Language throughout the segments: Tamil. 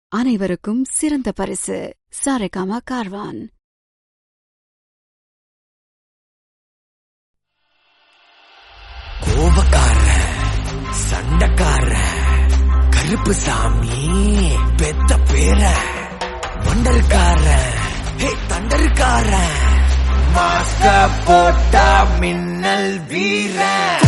அனைவருக்கும் சிறந்த பரிசு சாரேகாமா கார்வான் கோபக்கார சண்டைக்கார கருப்பு சாமி பெத்த பேர வண்டல்கார ஹே தண்டல்கார மாஸ்க போட்டா மின்னல் வீர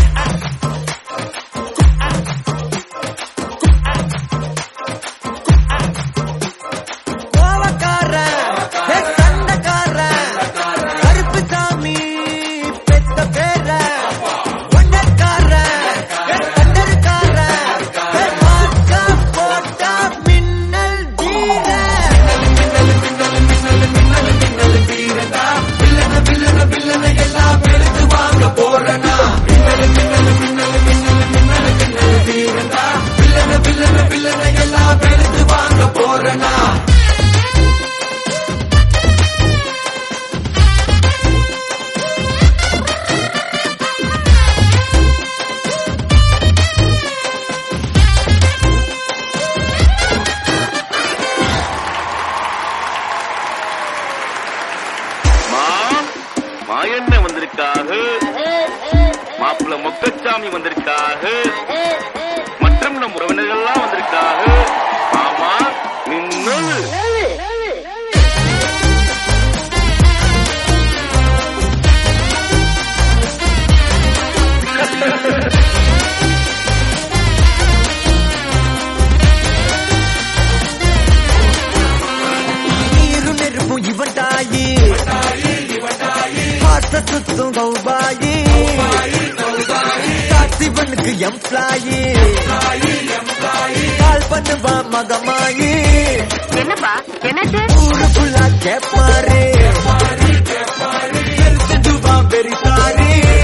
கோபக்கார ஹே சண்டைக்கார கருப்பு சாமி பெத்த பேர வண்டல்கார ஹே தண்டல்கார ஹே மாஸ்க போட்டா மின்னல் வீர மா மாயண்ண வந்திருக்காக மாப்பிள்ள மொக்கச்சாமி வந்திருக்காக மற்றும் நம் உறவினர்கள்லாம் வந்திருக்காக மாமா மின்னல் நீரு நெருப்பும் இவன் தாயி பார்த்த சுத்தும் கௌபாயி சிவனுக்கு எம்ப்ளாயி கால் பண்ணுவான் மகமாயி என்னப்பா என்னாச்சு ஊரு ஃபுல்லா கேப்பாரு வெரி சாரி